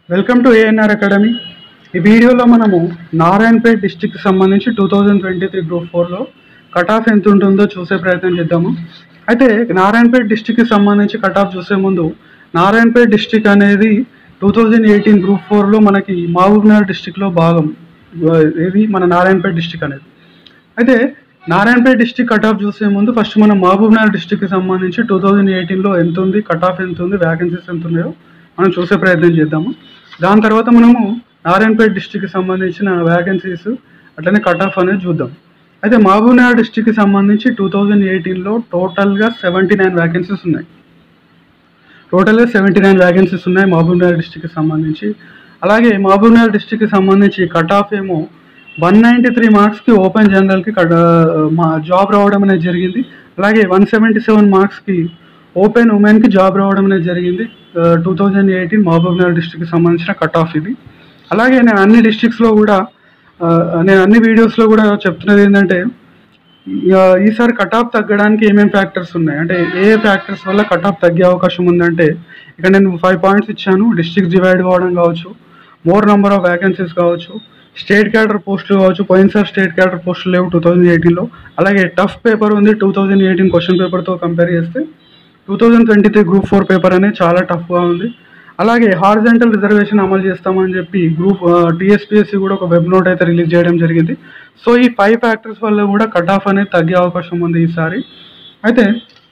welcome to ANR academy ఈ వీడియోలో మనము నారాయణపేట్ డిస్టిక్కి సంబంధించి two thousand twenty three group ఫోర్లో కట్ ఆఫ్ ఎంత ఉంటుందో చూసే ప్రయత్నం చేద్దాము అయితే నారాయణపేట్ డిస్టిక్కి సంబంధించి కట్ ఆఫ్ చూసే ముందు నారాయణపేట్ డిస్టిక్ అనేది టూ థౌజండ్ ఎయిటీన్ గ్రూప్ ఫోర్లో మనకి మహబూబ్నగర్ డిస్టిక్లో భాగం ఇది మన నారాయణపేట్ డిస్టిక్ అనేది అయితే నారాయణపేట్ డిస్టిక్ కట్ ఆఫ్ చూసే ముందు ఫస్ట్ మనం మహబూబ్నగర్ డిస్టిక్కి సంబంధించి టూ థౌజండ్ ఎయిటీన్లో ఎంత ఉంది కట్ ఆఫ్ ఎంత ఉంది వ్యాకెన్సీస్ ఎంత ఉన్నాయో మనం చూసే ప్రయత్నం చేద్దాము దాని తర్వాత మనము నారాయణపేట్ డిస్టిక్కి సంబంధించిన వ్యాకెన్సీస్ అట్లనే కట్ ఆఫ్ అనేది చూద్దాం అయితే మహబూబ్నగర్ డిస్టిక్కి సంబంధించి టూ థౌజండ్ ఎయిటీన్లో టోటల్గా సెవెంటీ నైన్ వ్యాకెన్సీస్ ఉన్నాయి టోటల్గా సెవెంటీ నైన్ వ్యాకెన్సీస్ ఉన్నాయి మహబూబ్నగర్ డిస్టిక్కి సంబంధించి అలాగే మహబూబ్నగర్ డిస్టిక్కి సంబంధించి కట్ ఆఫ్ ఏమో వన్ నైంటీ త్రీ మార్క్స్కి ఓపెన్ జనరల్కి కట్ మా జాబ్ రావడం అనేది జరిగింది అలాగే వన్ సెవెంటీ సెవెన్ మార్క్స్కి ఓపెన్ ఉమెన్కి జాబ్ రావడం అనేది జరిగింది టూ థౌజండ్ ఎయిటీన్ మహబూబ్నగర్ డిస్టిక్కి సంబంధించిన కట్ ఆఫ్ ఇది అలాగే నేను అన్ని డిస్ట్రిక్ట్స్లో కూడా ఆ, నేను అన్ని వీడియోస్లో కూడా చెప్తున్నది ఏంటంటే ఇక ఈసారి కట్ ఆఫ్ తగ్గడానికి ఏమేమి ఫ్యాక్టర్స్ ఉన్నాయి అంటే ఏ ఫ్యాక్టర్స్ వల్ల కట్ ఆఫ్ తగ్గే అవకాశం ఉందంటే ఇక్కడ నేను ఫైవ్ పాయింట్స్ ఇచ్చాను డిస్ట్రిక్ట్ డివైడ్ కావడం కావచ్చు మోర్ నెంబర్ ఆఫ్ వ్యాకెన్సీస్ కావచ్చు స్టేట్ క్యాడర్ పోస్టులు కావచ్చు పోయినసారి స్టేట్ క్యాడర్ పోస్టులు లేవు టూ థౌజండ్ ఎయిటీన్లో అలాగే టఫ్ పేపర్ ఉంది టూ థౌజండ్ ఎయిటీన్ క్వశ్చన్ పేపర్తో కంపేర్ చేస్తే two thousand twenty three group four paper అనేది చాలా టఫ్గా ఉంది అలాగే హార్జెంటల్ రిజర్వేషన్ అమలు చేస్తామని చెప్పి గ్రూప్ టీఎస్పీఎస్సీ కూడా ఒక వెబ్ నోట్ అయితే రిలీజ్ చేయడం జరిగింది సో ఈ ఫైవ్ ఫ్యాక్టర్స్ వల్ల కూడా కట్ ఆఫ్ అనేది తగ్గే అవకాశం ఉంది ఈసారి అయితే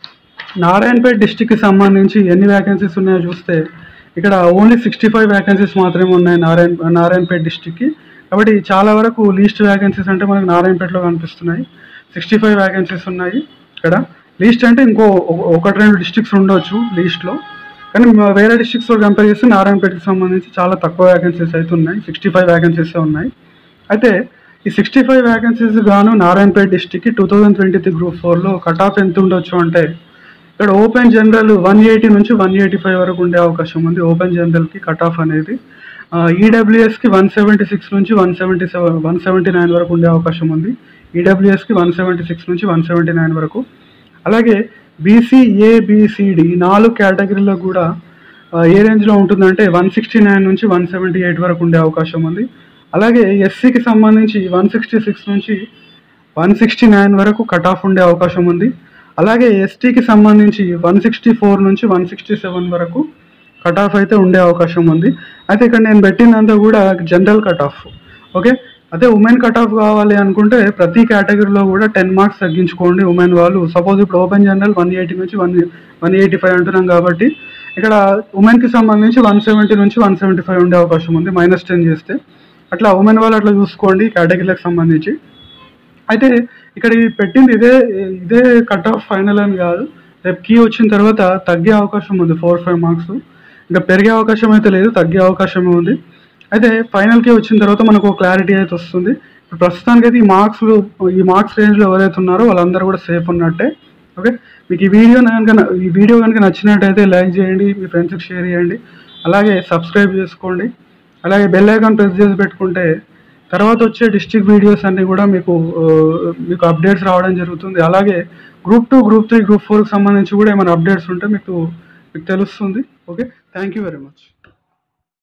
నారాయణపేట్ డిస్టిక్కి సంబంధించి ఎన్ని వ్యాకెన్సీస్ ఉన్నాయో చూస్తే ఇక్కడ ఓన్లీ సిక్స్టీ ఫైవ్ వ్యాకెన్సీస్ మాత్రమే ఉన్నాయి నారాయణ నారాయణపేట్ డిస్టిక్కి కాబట్టి చాలా వరకు లీస్ట్ వ్యాకెన్సీస్ అంటే మనకు నారాయణపేటలో కనిపిస్తున్నాయి సిక్స్టీ ఫైవ్ వ్యాకెన్సీస్ ఉన్నాయి ఇక్కడ లీస్ట్ అంటే ఇంకో ఒక- ఒకటి రెండు డిస్ట్రిక్ట్స్ ఉండొచ్చు లీస్ట్లో కానీ మ- వేరే డిస్ట్రిక్ట్స్తో కంపేర్ చేస్తే నారాయణపేటకి సంబంధించి చాలా తక్కువ వ్యాకెన్సీస్ అయితే ఉన్నాయి సిక్స్టీ ఫైవ్ వ్యాకెన్సీసే ఉన్నాయి అయితే ఈ సిక్స్టీ ఫైవ్ వ్యాకెన్సీస్ గాను నారాయణపేట డిస్టిక్కి two thousand twenty three group ఫోర్లో కట్ ఆఫ్ ఎంత ఉండొచ్చు అంటే ఇక్కడ ఓపెన్ జనరల్ వన్ ఎయిటీ నుంచి వన్ ఎయిటీ ఫైవ్ వరకు ఉండే అవకాశం ఉంది ఓపెన్ జనరల్కి కట్ ఆఫ్ అనేది ఈడబ్ల్యూఎస్కి వన్ సెవెంటీ సిక్స్ నుంచి one seventy seven one seventy nine వరకు ఉండే అవకాశం ఉంది ఈడబ్ల్యూఎస్కి వన్ సెవెంటీ సిక్స్ నుంచి వన్ సెవెంటీ నైన్ వరకు అలాగే బీసీ ఏబిసిడి నాలుగు కేటగిరీలో కూడా ఆ, ఏ రేంజ్లో ఉంటుందంటే వన్ సిక్స్టీ నైన్ నుంచి వన్ సెవెంటీ ఎయిట్ వరకు ఉండే అవకాశం ఉంది అలాగే ఎస్సీకి సంబంధించి వన్ సిక్స్టీ సిక్స్ నుంచి వన్ సిక్స్టీ నైన్ వరకు కట్ ఆఫ్ ఉండే అవకాశం ఉంది అలాగే ఎస్టీకి సంబంధించి వన్ సిక్స్టీ ఫోర్ నుంచి వన్ సిక్స్టీ సెవెన్ వరకు కట్ ఆఫ్ అయితే ఉండే అవకాశం ఉంది అయితే ఇక్కడ నేను పెట్టినంతా కూడా జనరల్ కట్ ఆఫ్ ఓకే అదే ఉమెన్ కట్ ఆఫ్ కావాలి అనుకుంటే ప్రతి కేటగిరీలో కూడా టెన్ మార్క్స్ తగ్గించుకోండి ఉమెన్ వాళ్ళు సపోజ్ ఇప్పుడు ఓపెన్ జనరల్ వన్ ఎయిటీ నుంచి వన్ వన్ ఎయిటీ ఫైవ్ అంటున్నాం కాబట్టి ఇక్కడ ఉమెన్కి సంబంధించి వన్ సెవెంటీ నుంచి వన్ సెవెంటీ ఫైవ్ ఉండే అవకాశం ఉంది మైనస్ టెన్ చేస్తే అట్లా ఉమెన్ వాళ్ళు అట్లా చూసుకోండి కేటగిరీలకు సంబంధించి అయితే ఇక్కడ ఇది పెట్టింది ఇదే ఇదే కట్ ఆఫ్ ఫైనల్ అని కాదు రేపు కీ వచ్చిన తర్వాత తగ్గే అవకాశం ఉంది ఫోర్ ఫైవ్ మార్క్స్ ఇంకా పెరిగే అవకాశం అయితే లేదు తగ్గే అవకాశమే ఉంది అయితే ఫైనల్కి వచ్చిన తర్వాత మనకు క్లారిటీ అయితే వస్తుంది ఇప్పుడు ప్రస్తుతానికి అయితే ఈ మార్క్స్ ఈ మార్క్స్ రేంజ్లో ఎవరైతే ఉన్నారో వాళ్ళందరూ కూడా సేఫ్ ఉన్నట్టే ఓకే మీకు ఈ వీడియో కనుక ఈ వీడియో కనుక నచ్చినట్టయితే లైక్ చేయండి మీ ఫ్రెండ్స్కి షేర్ చేయండి అలాగే సబ్స్క్రైబ్ చేసుకోండి అలాగే బెల్ ఐకాన్ ప్రెస్ చేసి పెట్టుకుంటే తర్వాత వచ్చే డిస్ట్రిక్ట్ వీడియోస్ అన్నీ కూడా మీకు ఆ, మీకు అప్డేట్స్ రావడం జరుగుతుంది అలాగే group two group three group ఫోర్కి సంబంధించి కూడా ఏమైనా అప్డేట్స్ ఉంటే మీకు మీకు తెలుస్తుంది okay thank you very much